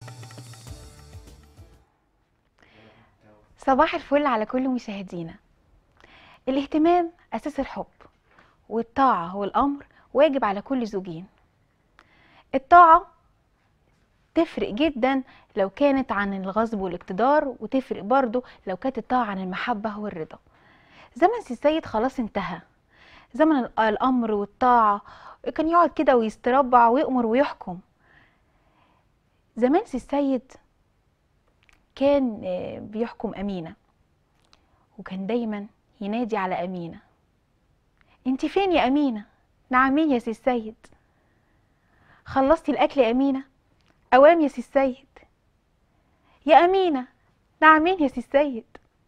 صباح الفل على كل مشاهدينا الاهتمام أساس الحب والطاعة والأمر واجب على كل زوجين الطاعة تفرق جدا لو كانت عن الغصب والاقتدار وتفرق برضو لو كانت الطاعة عن المحبة والرضا زمن سي السيد خلاص انتهى زمن ال- الأمر والطاعة كان يقعد كده ويستربع ويأمر ويحكم زمان سي السيد كان آه، بيحكم أمينة وكان دايما ينادي على أمينة انت فين يا أمينة نعمين يا سي السيد خلصتي الأكل يا أمينة أوام يا سي السيد يا أمينة نعمين يا سي السيد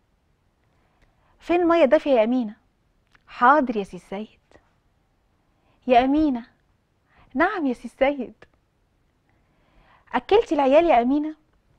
فين المية دافية يا أمينة حاضر يا سي السيد يا أمينة نعم يا سي السيد أكلتي العيال يا أمينة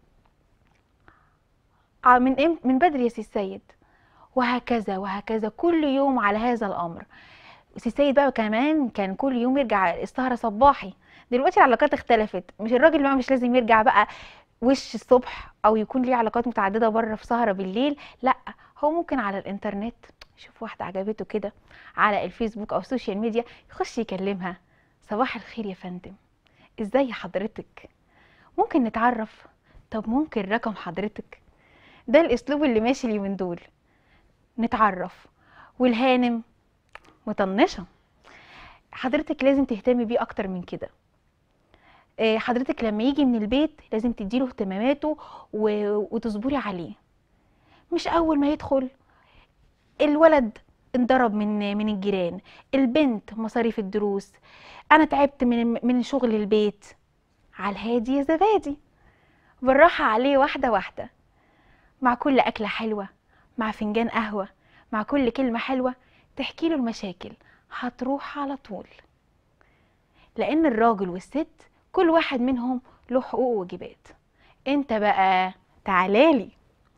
ع- من إم- من بدري يا سي السيد وهكذا وهكذا كل يوم على هذا الامر سي السيد بقى كمان كان كل يوم يرجع السهره صباحي دلوقتي العلاقات اختلفت مش الراجل بقى مش لازم يرجع بقى وش الصبح او يكون ليه علاقات متعدده بره في سهره بالليل لا هو ممكن على الانترنت يشوف واحده عجبته كده على الفيسبوك او السوشيال ميديا يخش يكلمها صباح الخير يا فندم ازاي حضرتك ممكن نتعرف طب ممكن رقم حضرتك ده الاسلوب اللي ماشي اليومين دول نتعرف والهانم مطنشه حضرتك لازم تهتمي بيه اكتر من كده آه، حضرتك لما يجي من البيت لازم تديله اهتماماته و... وتصبري عليه مش اول ما يدخل الولد انضرب من من الجيران البنت مصاريف الدروس انا تعبت من من شغل البيت على الهادي يا زبادي بالراحه عليه واحده واحده مع كل أكلة حلوة مع فنجان قهوة مع كل كلمة حلوة تحكي له المشاكل هتروح على طول لأن الراجل والست كل واحد منهم له حقوق وواجبات انت بقى تعالالي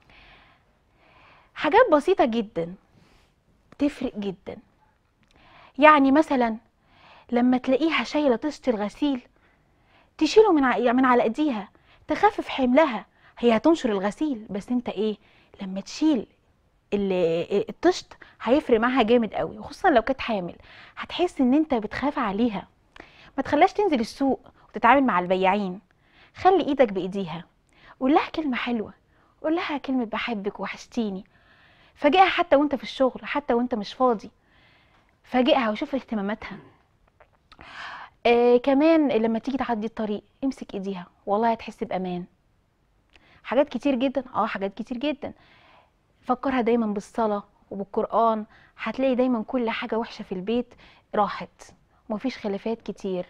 حاجات بسيطة جدا تفرق جدا يعني مثلا لما تلاقيها شايلة طشت الغسيل تشيله من ع- من على ايديها تخفف حملها هي هتنشر الغسيل بس انت ايه لما تشيل ال- الطشت هيفرق معاها جامد قوي وخصوصا لو كانت حامل هتحس ان انت بتخاف عليها ما تخليهاش تنزل السوق وتتعامل مع البياعين خلي ايدك بايديها قول لها كلمه حلوه قول لها كلمه بحبك وحشتيني فاجئها حتى وانت في الشغل حتى وانت مش فاضي فاجئها وشوف اهتماماتها آه كمان لما تيجي تعدي الطريق امسك ايديها والله هتحس بامان حاجات كتير جدا اه حاجات كتير جدا فكرها دايما بالصلاة وبالقرآن هتلاقي دايما كل حاجة وحشة في البيت راحت ومفيش خلافات كتير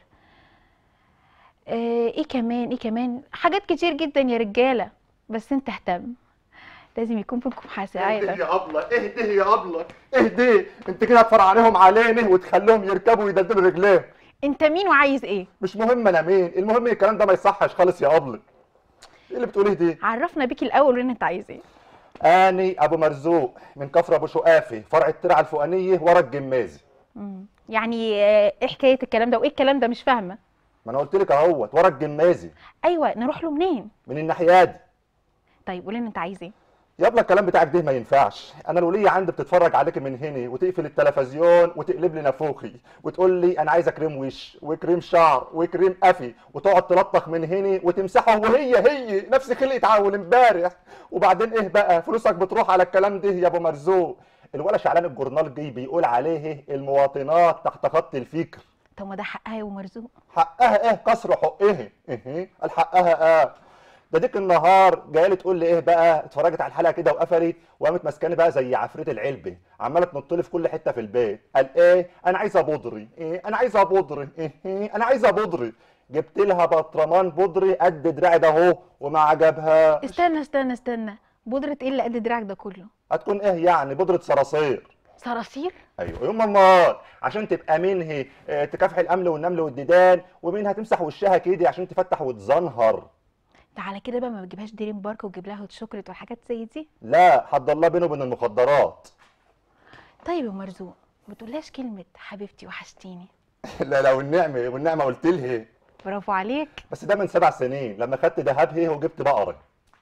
آه ايه كمان ايه كمان حاجات كتير جدا يا رجالة بس انت اهتم لازم يكون بينكم اهدي حساسية يا ابله اهدي يا ابله اهدي انت كده هتفرعنيهم علينا وتخليهم يركبوا ويدلدلوا رجليهم انت مين وعايز ايه مش مهم انا مين المهم الكلام ده ما يصحش خالص يا ابله ايه اللي بتقوليه دي عرفنا بيك الاول وان انت عايز ايه اني ابو مرزوق من كفر ابو شقافي فرع الترعه الفوقانيه ورا الجمازي مم. يعني آه، ايه حكاية الكلام ده وايه الكلام ده مش فاهمة ما انا قلت لك اهوت ورا الجمازي ايوه نروح له منين من الناحيه دي طيب قول لنا انت عايز ايه يا ابله الكلام بتاعك ده ما ينفعش انا الوليه عندي بتتفرج عليك من هنا وتقفل التلفزيون وتقلب لي نافوخي وتقول لي انا عايزه كريم وش وكريم شعر وكريم قفي وتقعد تلطخ من هنا وتمسحه وهي هي نفس خلقه عول امبارح وبعدين ايه بقى فلوسك بتروح على الكلام ده يا ابو مرزوق الولا شعلان الجورنال جاي بيقول عليه المواطنات تحت خط الفكر طب ما ده حقها يا مرزوق حقها ايه كسر حقها ايه قال حقها اه ده ديك النهار جايه لي تقول لي ايه بقى اتفرجت على الحلقه كده وقفلت وقامت ماسكاني بقى زي عفريت العلبه عماله تنط لي في كل حته في البيت قال ايه انا عايزه بودري ايه انا عايزه بودري ايه إيه؟ انا عايزه بودري جبت لها بطرمان بودري قد دراعي ده اهو وما عجبها استنى استنى استنى بودرة ايه اللي قد دراعك ده كله هتكون ايه يعني بودره صراصير صراصير ايوه يوم امال عشان تبقى منهي اه، تكافح الامل والنمل والديدان ومنها تمسح وشها كده عشان تفتح وتزنهر ده على كده بقى ما بتجيبهاش دريم بارك وتجيب لها هوت شوكليت وحاجات زي دي لا حد الله بينه وبين المخدرات طيب يا مرزوق ما تقولهاش كلمة حبيبتي وحشتيني لا لا والنعمه والنعمه قلت لها برافو عليك بس ده من سبع سنين لما خدت دهب هي وجبت بقره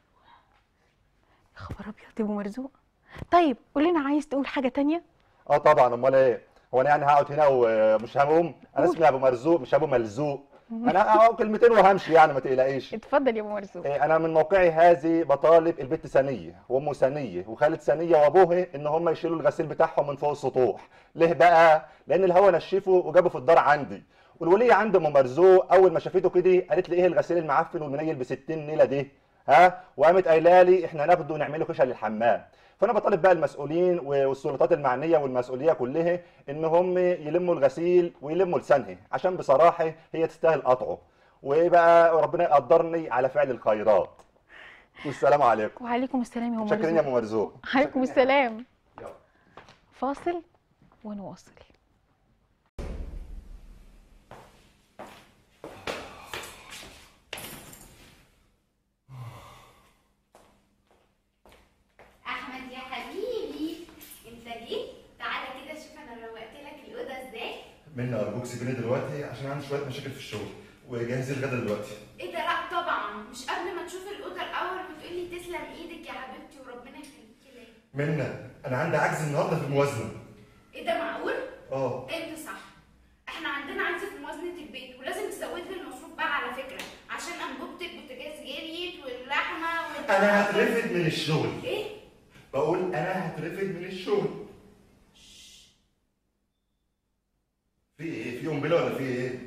يا خبر ابيض يا ابو مرزوق طيب قول لنا عايز تقول حاجه تانية اه طبعا امال ايه هو انا يعني هقعد هنا ومش هقوم انا قول. اسمي ابو مرزوق مش ابو ملزوق انا هقول كلمتين وهمشي يعني ما تقلقيش اتفضل يا ابو مرزوق إيه، انا من موقعي هذه بطالب البت ثانيه وام ثانيه وخالد ثانيه وابوها ان هم يشيلوا الغسيل بتاعهم من فوق السطوح ليه بقى لان الهوا نشفه وجابه في الدار عندي والوليه عند ام مرزوق اول ما شافته كده قالت لي ايه الغسيل المعفن والمنيل ب 60 نيله دي ها وقامت قايله لي احنا ناخده ونعمله خشب للحمام فانا بطالب بقى المسؤولين والسلطات المعنيه والمسؤوليه كلها ان هم يلموا الغسيل ويلموا لسانها عشان بصراحه هي تستاهل قطعه وايه بقى ربنا يقدرني على فعل الخيرات والسلام عليكم وعليكم السلام يا ابو شكرا يا مرزوق ام مرزوق عليكم السلام يلا. فاصل ونواصل احمد يا حبيبي انت جيت تعالى كده شوف انا روقت لك الاوضه ازاي منى ارجوك سيبيني دلوقتي عشان عندي شويه مشاكل في الشغل وجهزي الغدا دلوقتي ايه ده لا طبعا مش قبل ما تشوف الاوضه الاول وتقولي تسلم ايدك يا حبيبتي وربنا يخليكي ليا منى انا عندي عجز النهارده في الموازنه ايه ده معقول اه انت صح احنا عندنا عجز في موازنه البيت ولازم تزود لي المصروف بقى على فكره عشان انبوبه البوتاجاز جريت واللحمه وال... انا هترفد من الشغل ايه بقول انا هترفد من الشغل في ايه في قنبله ولا في ايه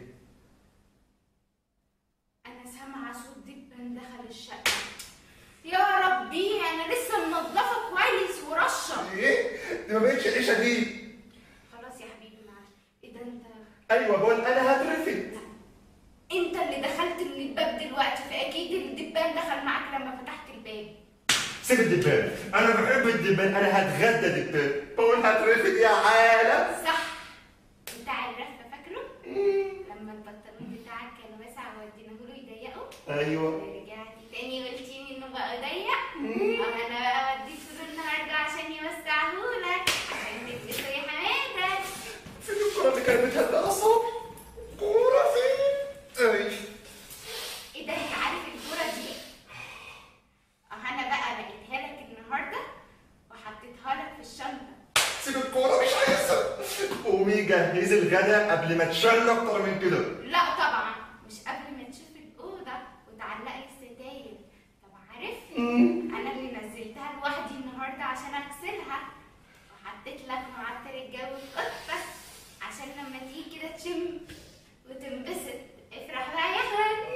انا سامعه صوت دبان دخل الشقه يا ربي انا لسه منضفه كويس ورشه ايه دي ما بقتش عيشه دي خلاص يا حبيبي معلش ايه ده انت ايوه بقول انا هترفد انت اللي دخلت من الباب دلوقتي فاكيد الدبان دخل معاك لما فتحت الباب سيب الدبان انا بحب الدبان انا هتغدى دبان بقول هترفد يا عالم صح بتاع الرفه فاكره لما البنطلون بتاعك كان واسع ووديناه له يضيقه ايوه رجعت تاني قلتي لي انه بقى ضيق اه انا بقى وديته له النهارده عشان يوسعهولك عشان تلبسه يا حماده فين الكرة اللي كانت بتهدى أعصابي؟ كورة فين؟ أي ايه ده انت عارف الكوره دي اه انا بقى لقيتها لك النهارده وحطيتها لك في الشنطه سيب الكورة مش عايزها قومي جهزي الغدا قبل ما تشل أكتر من كده لا طبعا مش قبل ما تشوف الأوضة وتعلقي الستاير طب عارف أنا اللي نزلتها لوحدي النهاردة عشان أغسلها وحطيت لك معطر الجو في أوضتك عشان لما تيجي كده تشم وتنبسط افرح بقى يا أحمد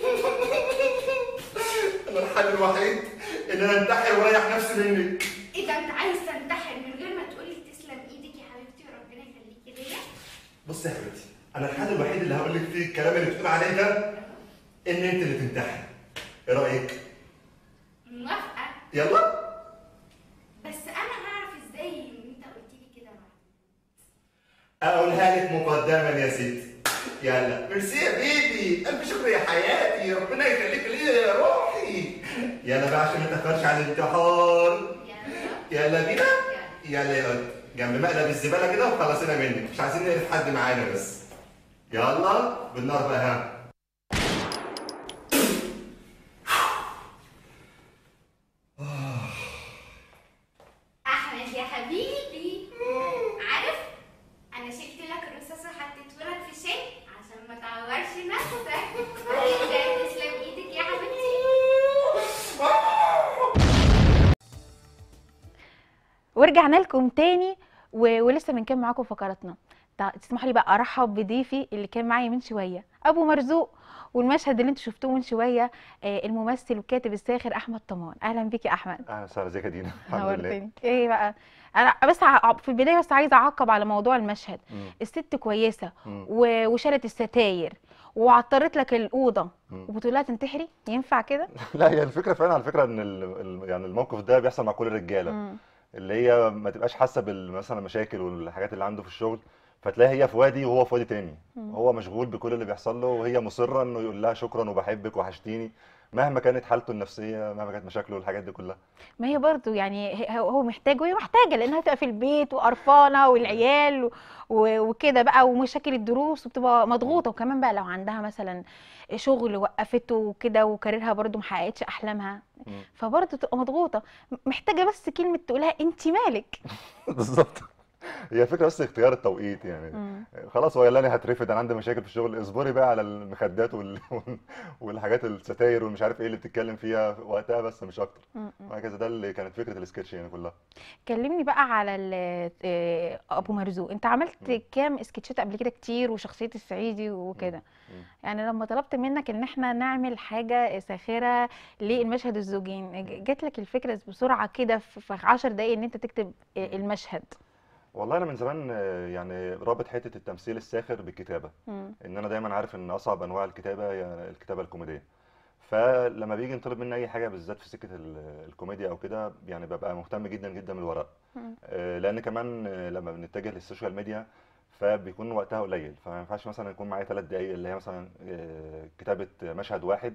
أنا الحل الوحيد إن أنا أنتحر وأريح نفسي منك إيه ده أنت عايز تنتحر من غير ما تقولي تسلم إيدك يا حبيبتي وربنا يخليكي ليا بصي يا حبيبتي أنا الحل الوحيد اللي هقول لك فيه الكلام اللي بتقول عليه ده إن أنت اللي تنتحر إيه رأيك؟ موافقة يلا بس أنا هعرف إزاي إن أنت قلت لي كده معاك أقولها لك مقدما يا ستي يلا ميرسي يا بيبي ألف شكر يا حياتي ربنا يخليك ليا يا روحي يلا بقى عشان ما تأخرش على الانتحار يلا يلا بينا يلا يلا يلا جنب مقلب الزباله كده وخلصنا منك مش عايزين نقرف حد معانا بس يلا بالنار بقى ها احمد يا حبيبي عارف انا شلت لك الرصاص وحطيته لك في شاي عشان ما تعورش نفسك ده تسلم ايدك يا حبيبتي ورجعنا لكم تاني و... ولسه بنكمل معاكم فقراتنا تع- تسمحوا لي بقى ارحب بضيفي اللي كان معايا من شويه ابو مرزوق والمشهد اللي انتوا شفتوه من شويه آه، الممثل والكاتب الساخر احمد طمان اهلا بيك يا احمد اهلا وسهلا ازيك يا دينا نورتني ايه بقى انا بس ع- في البدايه بس عايزه اعقب على موضوع المشهد مم. الست كويسه مم. و... وشالت الستاير وعطرت لك الاوضه مم. وبتقول لها تنتحري ينفع كده لا هي الفكره فعلا على فكره ان ال... ال- يعني الموقف ده بيحصل مع كل الرجاله مم. اللي هي ما تبقاش حاسه بال- مثلا المشاكل والحاجات اللي عنده في الشغل فتلاقي هي في وادي وهو في وادي تاني مم. هو مشغول بكل اللي بيحصل له وهي مصره انه يقول لها شكرا وبحبك وحشتيني مهما كانت حالته النفسيه مهما كانت مشاكله الحاجات دي كلها ما هي برضو يعني هي- هو هو محتاج وهي محتاجه لانها تبقى في البيت وقرفانه والعيال و- و- وكده بقى ومشاكل الدروس وبتبقى مضغوطه وكمان بقى لو عندها مثلا شغل وقفته وكده وكاريرها برضو محققتش احلامها مم. فبرضو تبقى مضغوطه محتاجه بس كلمه تقولها انت مالك بالظبط هي الفكره بس اختيار التوقيت يعني مم. خلاص هو اللي انا هترفد انا عندي مشاكل في الشغل اصبري بقى على المخدات وال... والحاجات الستاير والمش عارف ايه اللي بتتكلم فيها وقتها بس مش اكتر مم. مم. وهكذا ده اللي كانت فكره السكتش يعني كلها كلمني بقى على ال- آه، ابو مرزوق انت عملت مم. كام سكتشات قبل كده كتير وشخصيه الصعيدي وكده مم. يعني لما طلبت منك ان احنا نعمل حاجه ساخره للمشهد الزوجين ج- جات لك الفكره بسرعه كده في في 10 دقايق ان انت تكتب آه، المشهد والله انا من زمان آه، يعني رابط حته التمثيل الساخر بالكتابه مم. ان انا دايما عارف ان اصعب انواع الكتابه هي الكتابه الكوميديه فلما بيجي نطلب مني اي حاجه بالذات في سكه ال- الكوميديا او كده يعني ببقى مهتم جدا جدا بالورق مم. آه، لان كمان آه، لما بنتجه للسوشيال ميديا فبيكون وقتها قليل فما ينفعش مثلا يكون معايا ثلاث دقايق اللي هي مثلا آه، كتابه مشهد واحد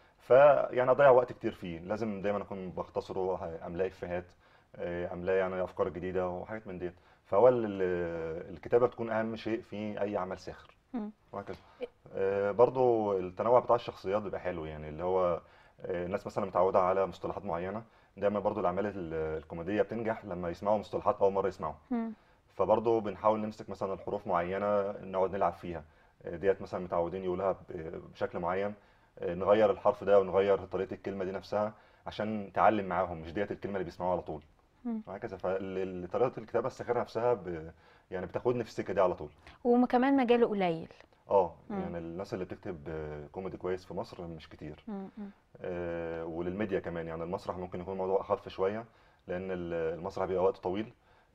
فيعني اضيع وقت كتير فيه لازم دايما اكون بختصره املاه افيهات آه، املاه يعني افكار جديده وحاجات من ديت فهو ال- ال- الكتابه بتكون اهم شيء في اي عمل ساخر مم. وهكذا آه، برضو التنوع بتاع الشخصيات بيبقى حلو يعني اللي هو آه، الناس مثلا متعوده على مصطلحات معينه دايما برضو الاعمال ال- الكوميديه بتنجح لما يسمعوا مصطلحات اول مره يسمعوا مم. فبرضو بنحاول نمسك مثلا الحروف معينه نقعد نلعب فيها آه، ديت مثلا متعودين يقولها ب- بشكل معين آه، نغير الحرف ده ونغير طريقه الكلمه دي نفسها عشان تعلم معاهم مش ديت الكلمه اللي بيسمعوها على طول مم. وهكذا فطريقه الكتابه الساخره نفسها ب... يعني بتاخدني في السكه دي على طول وكمان مجاله قليل اه مم. يعني الناس اللي بتكتب آه، كوميدي كويس في مصر مش كتير مم. مم. آه، وللميديا كمان يعني المسرح ممكن يكون الموضوع اخف شويه لان ال- المسرح بيبقى وقت طويل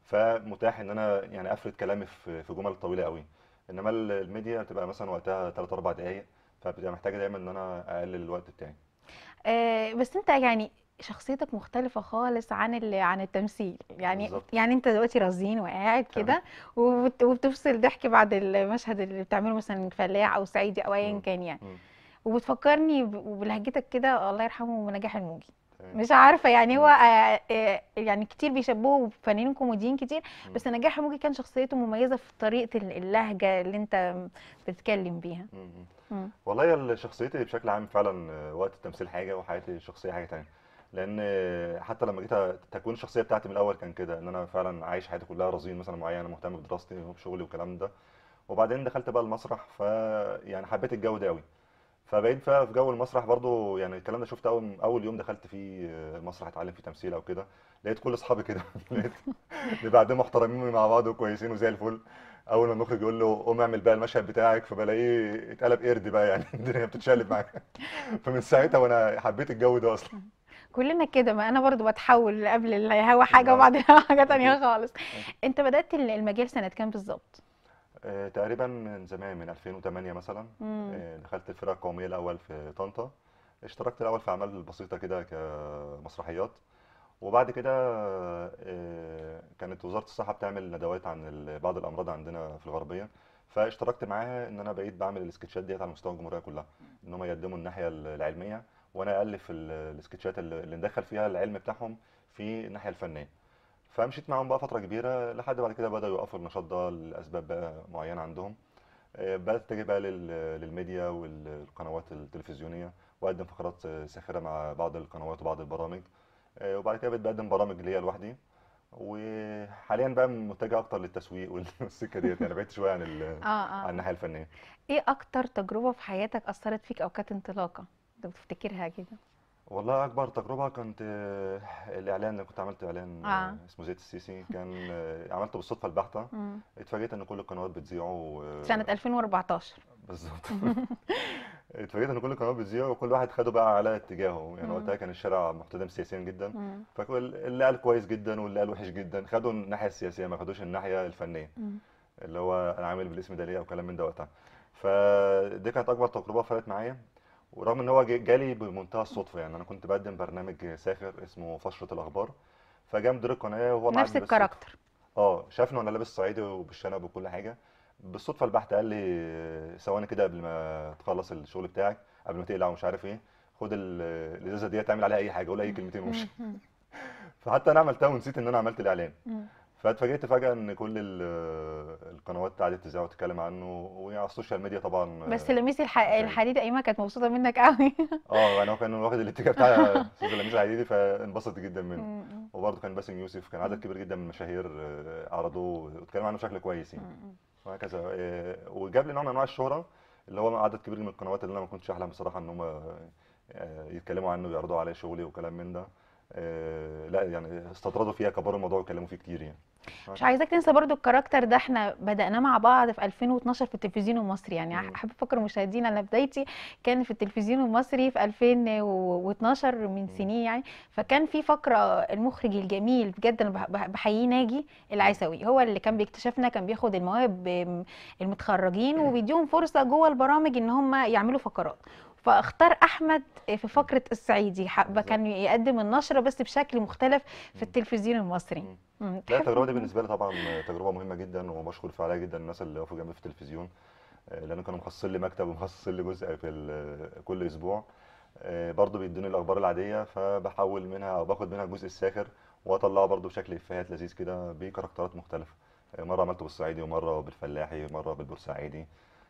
فمتاح ان انا يعني افرد كلامي في في جمل طويله قوي انما ال- الميديا بتبقى مثلا وقتها 3 4 دقائق فبتبقى محتاجه دايما ان انا اقلل الوقت بتاعي آه بس انت يعني شخصيتك مختلفة خالص عن ال- عن التمثيل يعني بالظبط. يعني انت دلوقتي رزين وقاعد تمام. كده وبت- وبتفصل ضحك بعد المشهد اللي بتعمله مثلا فلاح او صعيدي او ايا مم. كان يعني مم. وبتفكرني ب- بلهجتك كده الله يرحمه بنجاح الموجي تمام. مش عارفة يعني هو مم. آه، آه، يعني كتير بيشبهوا بفنانين كوميديين كتير مم. بس نجاح الموجي كان شخصيته مميزة في طريقة ال- اللهجة اللي انت بتتكلم بيها مم. مم. والله ال- شخصيتي بشكل عام فعلا آه، وقت التمثيل حاجه وحياتي الشخصيه حاجه تانية لان آه، حتى لما جيت أ- تكوين الشخصيه بتاعتي من الاول كان كده ان انا فعلا عايش حياتي كلها رزين مثلا معين انا مهتم بدراستي وبشغلي والكلام ده وبعدين دخلت بقى المسرح ف يعني حبيت الجو ده قوي فبقيت بقى في جو المسرح برضو يعني الكلام ده شفت اول اول يوم دخلت فيه آه، المسرح اتعلم فيه تمثيل او كده لقيت كل اصحابي كده لقيت اللي بعدين محترمين مع بعض وكويسين وزي الفل اول ما المخرج يقول له قوم اعمل بقى المشهد بتاعك فبلاقيه اتقلب قرد بقى يعني الدنيا بتتشقلب معايا فمن ساعتها وانا حبيت الجو ده اصلا كلنا كده ما انا برضو بتحول قبل الهوا حاجة نعم. وبعد الهوا حاجة تانية أكيد. خالص انت بدأت ال- المجال سنة كام بالظبط آه، تقريبا من زمان من 2008 مثلا مم. آه، دخلت الفرقه القوميه الاول في طنطا اشتركت الاول في اعمال بسيطه كده كمسرحيات وبعد كده آه، كانت وزاره الصحه بتعمل ندوات عن ال- بعض الامراض عندنا في الغربيه فاشتركت معاها ان انا بقيت بعمل السكتشات ديت على مستوى الجمهوريه كلها ان هم يقدموا الناحيه العلميه وانا الف ال- السكتشات اللي اللي ندخل فيها العلم بتاعهم في الناحيه الفنيه فمشيت معاهم بقى فتره كبيره لحد بعد كده بداوا يوقفوا النشاط ده لاسباب بقى معينه عندهم آه، بدات اتجه بقى لل- للميديا والقنوات التلفزيونيه واقدم فقرات آه، ساخره مع بعض القنوات وبعض البرامج آه، وبعد كده بقيت بقدم برامج ليا لوحدي وحاليا بقى متجه اكتر للتسويق والسكه ديت يعني بعدت شويه عن ال- اه عن اه الناحيه الفنيه ايه اكتر تجربة في حياتك اثرت فيك او كانت انطلاقة انت بتفتكرها كده والله اكبر تجربه كانت آه، الاعلان اللي كنت عملت اعلان اه آه، اسمه زيت السيسي كان آه، عملته بالصدفه البحته مم. اتفاجئت ان كل القنوات بتذيعه آه، سنة 2014 بالظبط اتفاجئت ان كل القنوات بتذيعه وكل واحد خده بقى على اتجاهه يعني مم. وقتها كان الشارع محتدم سياسيا جدا مم. فكل اللي قال كويس جدا واللي قال وحش جدا خدوا الناحيه السياسيه ما خدوش الناحيه الفنيه مم. اللي هو انا عامل بالاسم ده ليه او كلام من ده وقتها فدي كانت اكبر تجربه فرقت معايا ورغم ان هو جا- جالي بمنتهى الصدفه يعني انا كنت بقدم برنامج ساخر اسمه فشرة الاخبار فجاء مدير القناه وهو معاه نفس الكاركتر اه شافني وانا لابس صعيدي وبالشنب وكل حاجه بالصدفه البحته قال لي ثواني كده قبل ما تخلص الشغل بتاعك قبل ما تقلع ومش عارف ايه خد ال- الازازه دي تعمل عليها اي حاجه قول اي كلمتين ومشي فحتى انا عملتها ونسيت ان انا عملت الاعلان مم. فاتفاجئت فجاه ان كل ال- القنوات قعدت تذاع وتتكلم عنه وعلى السوشيال ميديا طبعا بس لميس الح... أوكي. الحديد ايما كانت مبسوطه منك قوي اه انا كان واخد الاتجاه بتاع استاذ لميس العديدي فانبسط جدا منه مم. وبرضه كان باسم يوسف كان عدد كبير جدا من المشاهير آه، عرضوه واتكلموا عنه بشكل كويس يعني مم. وهكذا آه، وجاب لي نوع من انواع الشهره اللي هو عدد كبير من القنوات اللي انا ما كنتش احلم بصراحه ان هم آه، يتكلموا عنه ويعرضوا عليه شغلي وكلام من ده آه، لا يعني استطردوا فيها كبروا الموضوع واتكلموا فيه كتير يعني مش عايزاك تنسى برضو الكاركتر ده احنا بدأناه مع بعض في 2012 في التلفزيون المصري يعني مم. احب افكر المشاهدين انا بدايتي كان في التلفزيون المصري في 2012 من سنين يعني فكان في فقرة المخرج الجميل بجد انا بح- بح- بحييه ناجي العيسوي هو اللي كان بيكتشفنا كان بياخد المواهب م- المتخرجين وبيديهم فرصة جوه البرامج ان هم يعملوا فقرات فاختار احمد في فقره الصعيدي حابه بالظبط. كان يقدم النشره بس بشكل مختلف في مم. التلفزيون المصري مم. مم. لا تحب- التجربه دي بالنسبه لي طبعا تجربه مهمه جدا وبشكر فيها عليها جدا الناس اللي وقفوا جنبي في التلفزيون آه، لان كانوا مخصصين لي مكتب ومخصصين لي جزء في ال- كل اسبوع آه، برضه بيدوني الاخبار العاديه فبحول منها او باخد منها الجزء الساخر واطلعه برضه بشكل افيهات لذيذ كده بكاركترات مختلفه آه، مره عملته بالصعيدي ومره بالفلاحي مره بالبورسعيدي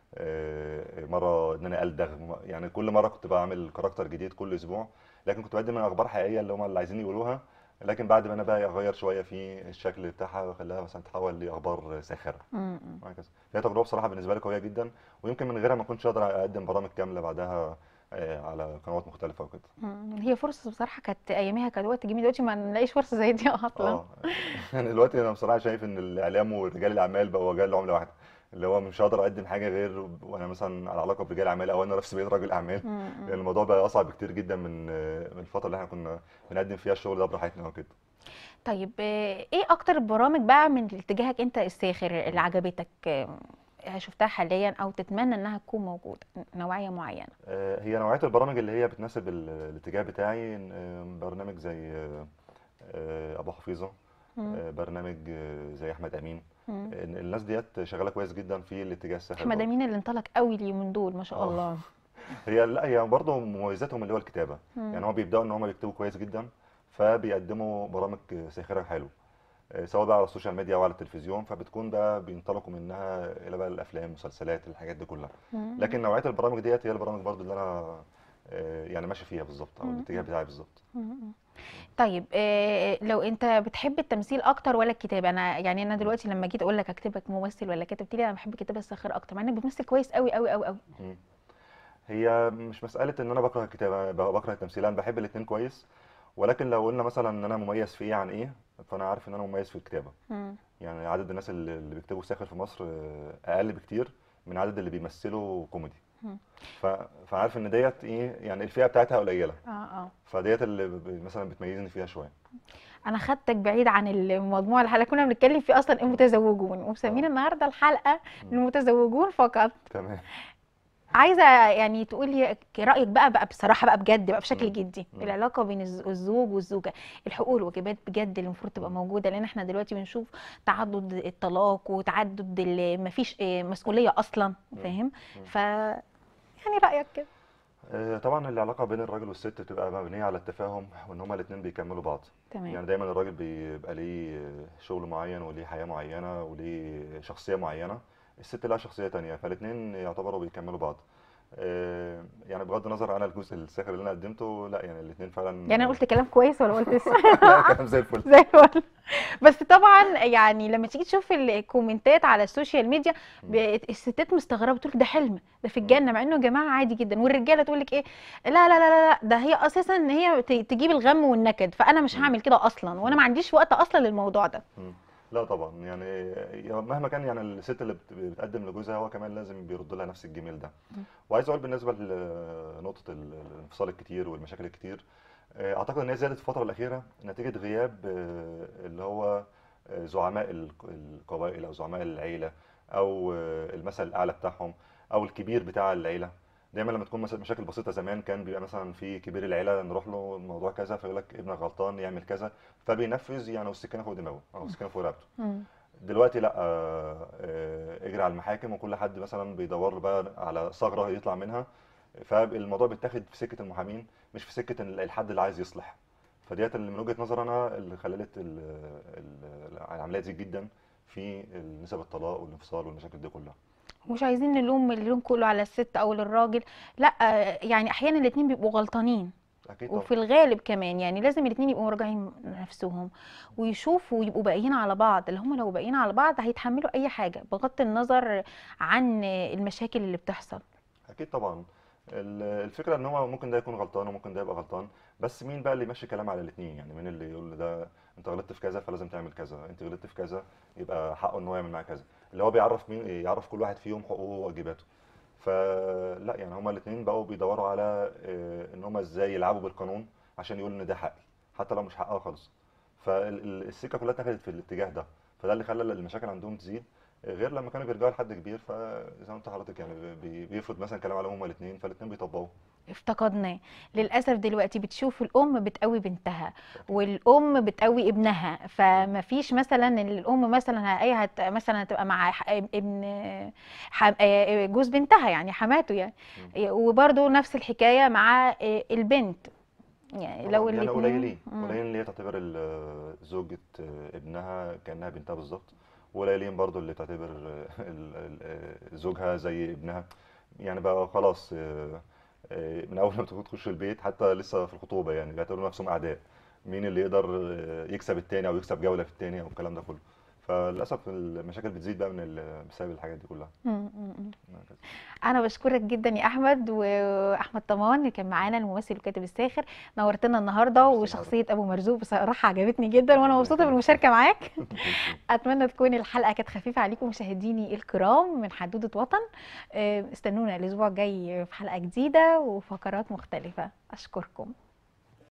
آه، مره ان انا الدغ يعني كل مره كنت بعمل كاركتر جديد كل اسبوع لكن كنت بقدم اخبار حقيقيه اللي هم اللي عايزين يقولوها لكن بعد ما انا بقى اغير شويه في الشكل بتاعها واخليها مثلا تتحول لاخبار ساخره مم. وهكذا هي تجربه بصراحه بالنسبه لي قويه جدا ويمكن من غيرها ما كنتش اقدر اقدم برامج كامله بعدها آه، على قنوات مختلفه وكده مم. هي فرصه بصراحه كانت اياميها كانت وقت جميل دلوقتي ما نلاقيش فرصه زي دي اصلا اه يعني دلوقتي انا بصراحه شايف ان الاعلام ورجال الاعمال بقوا رجال عمله واحده اللي هو مش هقدر اقدم حاجه غير وانا مثلا على علاقه برجال اعمال او انا نفسي بقيت راجل اعمال مم. لان الموضوع بقى اصعب بكتير جدا من آه، من الفتره اللي احنا كنا بنقدم فيها الشغل ده براحتنا وكده طيب آه، ايه اكتر البرامج بقى من اتجاهك انت الساخر اللي عجبتك آه، شفتها حاليا او تتمنى انها تكون موجوده نوعيه معينه آه، هي نوعية البرامج اللي هي بتناسب ال- الاتجاه بتاعي آه، برنامج زي آه، آه، أبو حفيظة مم. آه، برنامج آه، زي أحمد أمين مم. آه، الناس ديت شغالة كويس جدا في الاتجاه الساخر احمد برضه. امين اللي انطلق قوي اليومين دول ما شاء آه. الله هي لا هي برضه مميزاتهم اللي هو الكتابة مم. يعني هو بيبدأوا إن هم بيكتبوا كويس جدا فبيقدموا برامج ساخرة حلو آه، سواء بقى على السوشيال ميديا او على التلفزيون فبتكون بقى بينطلقوا منها الى بقى الافلام المسلسلات الحاجات دي كلها مم. لكن نوعيه البرامج ديت هي البرامج برضو اللي انا آه، يعني ماشي فيها بالظبط او مم. الاتجاه بتاعي بالظبط مم. طيب آه، لو انت بتحب التمثيل اكتر ولا الكتابه انا يعني انا دلوقتي لما جيت اقول لك اكتبك ممثل ولا كاتب قلت لي انا بحب الكتابه الساخره اكتر مع انك بتمثل كويس قوي قوي قوي قوي مم. هي مش مساله ان انا بكره الكتابه ب- بكره التمثيل انا بحب الاثنين كويس ولكن لو قلنا مثلا ان انا مميز في ايه عن ايه فانا عارف ان انا مميز في الكتابه مم. يعني عدد الناس اللي اللي بيكتبوا ساخر في مصر آه، اقل بكتير من عدد اللي بيمثلوا كوميدي مم. ف... فعارف ان ديت ايه يعني الفئه بتاعتها قليله اه اه فديت اللي ب- مثلا بتميزني فيها شويه انا خدتك بعيد عن الموضوع الحلقه كنا بنتكلم فيه اصلا المتزوجون ومسمين آه. النهارده الحلقه مم. المتزوجون فقط تمام عايزه يعني تقولي رايك بقى بقى بصراحه بقى بجد بقى بشكل مم. جدي مم. العلاقه بين الز- الزوج والزوجه الحقوق والواجبات بجد اللي المفروض تبقى موجوده لان احنا دلوقتي بنشوف تعدد الطلاق وتعدد ال- مفيش آه، مسؤوليه اصلا مم. فاهم مم. ف يعني رايك كده آه، طبعا العلاقه بين الراجل والست بتبقى مبنيه على التفاهم وان هما الاثنين بيكملوا بعض تمام يعني دايما الراجل بيبقى ليه شغل معين وليه حياه معينه وليه شخصيه معينه الست لها شخصيه تانية فالاثنين يعتبروا بيكملوا بعض آه، يعني بغض النظر عن الجزء الساخر اللي انا قدمته لا يعني الاثنين فعلا يعني انا قلت كلام كويس ولا قلت لا كلام زي الفل زي الفل بس طبعا يعني لما تيجي تشوف الكومنتات على السوشيال ميديا ب- الستات مستغربه تقول ده حلم ده في الجنه مع انه يا جماعه عادي جدا والرجاله تقول لك ايه لا لا لا لا لا ده هي اساسا ان هي ت- تجيب الغم والنكد فانا مش مم. هعمل كده اصلا وانا ما عنديش وقت اصلا للموضوع ده مم. لا طبعا يعني يعني مهما كان يعني الست اللي بت- بتقدم لجوزها هو كمان لازم بيرد لها نفس الجميل ده مم. وعايز اقول بالنسبه لنقطه ال- الانفصال الكتير والمشاكل الكتير آه، اعتقد ان هي زادت في الفتره الاخيره نتيجه غياب آه، اللي هو آه، زعماء ال- القبائل او زعماء العيله او آه، المثل الاعلى بتاعهم او الكبير بتاع العيله دايما لما تكون مثلا مشاكل بسيطه زمان كان بيبقى مثلا في كبير العيله نروح له الموضوع كذا فيقول لك ابنك غلطان يعمل كذا فبينفذ يعني والسكينه فوق دماغه او السكينه فوق رقبته مم. دلوقتي لا آه، آه، اجري على المحاكم وكل حد مثلا بيدور له بقى على ثغره يطلع منها فالموضوع بيتاخد في سكه المحامين مش في سكه ال- الحد اللي عايز يصلح فديت اللي من وجهه نظر انا اللي خلت ال- ال- العمليه تزيد جدا في نسب الطلاق والانفصال والمشاكل دي كلها مش عايزين نلوم اللوم كله على الست او للراجل لا يعني احيانا الاتنين بيبقوا غلطانين اكيد طبعا وفي الغالب كمان يعني لازم الاتنين يبقوا مراجعين نفسهم ويشوفوا ويبقوا باقيين على بعض اللي هم لو باقيين على بعض هيتحملوا اي حاجه بغض النظر عن المشاكل اللي بتحصل اكيد طبعا ال- الفكره ان هو ممكن ده يكون غلطان وممكن ده يبقى غلطان بس مين بقى اللي يمشي كلام على الاثنين يعني مين اللي يقول ده انت غلطت في كذا فلازم تعمل كذا انت غلطت في كذا يبقى حقه ان هو يعمل معاه كذا اللي هو بيعرف مين يعرف كل واحد فيهم حقوقه وواجباته فلا يعني هما الاثنين بقوا بيدوروا على آه، ان هما ازاي يلعبوا بالقانون عشان يقولوا ان ده حقي حتى لو مش حقها خالص فالسكه كلها اتاخدت في الاتجاه ده فده اللي خلى المشاكل عندهم تزيد غير لما كانوا بيرجعوا لحد كبير فزي ما انت حضرتك يعني بي- بيفرض مثلا كلام عليهم هما الاثنين فالاثنين بيطبقوه افتقدناه للاسف دلوقتي بتشوف الام بتقوي بنتها والام بتقوي ابنها فما فيش مثلا إن الام مثلا هي هت مثلا هتبقى مع ح- ابن ح- آه، جوز بنتها يعني حماته يعني وبرده نفس الحكايه مع آه، البنت يعني لو طبعاً، يعني الاتنين قليلين مم. قليلين اللي هي تعتبر ال- زوجة ابنها كأنها بنتها بالظبط وقليلين برضو اللي تعتبر ال- ال- زوجها زي ابنها يعني بقى خلاص آه، آه، من اول ما بتدخل تخش البيت حتى لسه في الخطوبة يعني بيعتبروا نفسهم اعداء مين اللي يقدر آه، يكسب التاني او يكسب جولة في التاني او الكلام ده كله فللاسف المشاكل بتزيد بقى من ال- بسبب الحاجات دي كلها مم، مم، مم. انا بشكرك جدا يا احمد واحمد طمان اللي كان معانا الممثل والكاتب الساخر نورتنا النهارده ميرسي وشخصيه ابو مرزوق بصراحه عجبتني جدا وانا مبسوطه بالمشاركه معاك اتمنى تكون الحلقه كانت خفيفه عليكم مشاهديني الكرام من حدوده وطن آه، استنونا الاسبوع الجاي في حلقه جديده وفقرات مختلفه اشكركم